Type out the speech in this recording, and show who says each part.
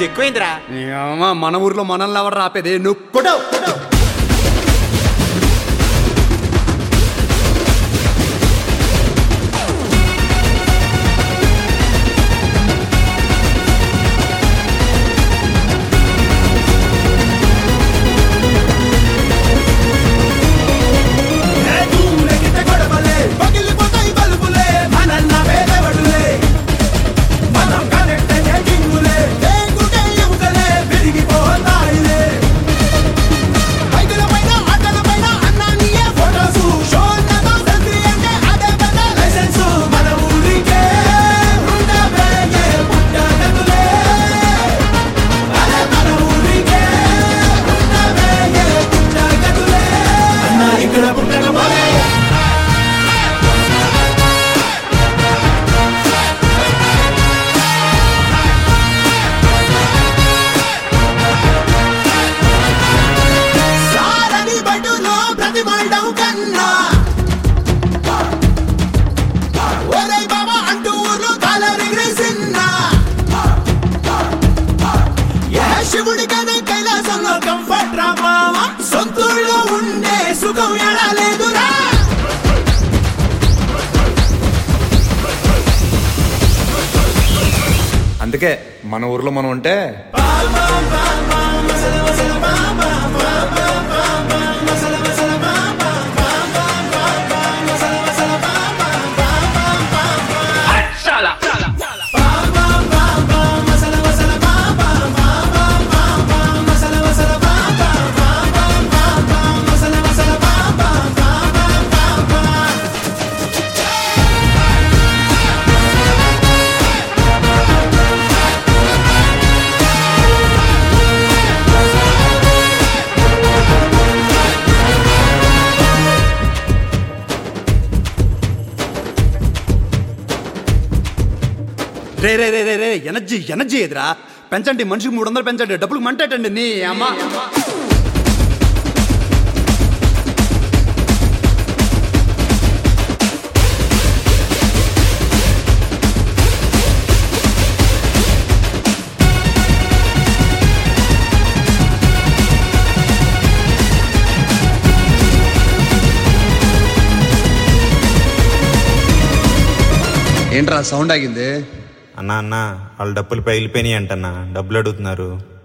Speaker 1: ఎక్కువైందిరా
Speaker 2: ఏమ్మా, మన ఊర్లో మనల్ని ఎవరు రాపేది నువ్వు కొట్టావు
Speaker 3: ఇక్కడ పుట్టక పోలే సారని బడులో ప్రతిమడం కన్నా ఒరే బాబా అంటూ ఊర్లో కాలరిగ్రెసిన్నా ఏ శివుడి కనే కైలాసంలో కంఫర్ట్ రా మావా సొంతూళ్ళో ఉండే సుఖం ఎడా లేదురా
Speaker 4: అందుకే మన ఊర్లో మనం ఉంటే
Speaker 2: రే రే రే రే రే ఎనర్జీ ఎనర్జీ ఎదురా పెంచండి మనిషికి మూడు వందలు పెంచండి డబ్బులకు మంటేటండి నీ అమ్మ
Speaker 4: ఏంట్రా సౌండ్ ఆగింది
Speaker 1: అన్నా అన్న వాళ్ళ డబ్బులు పగిలిపోయినాయి అంటన్నా డబ్బులు అడుగుతున్నారు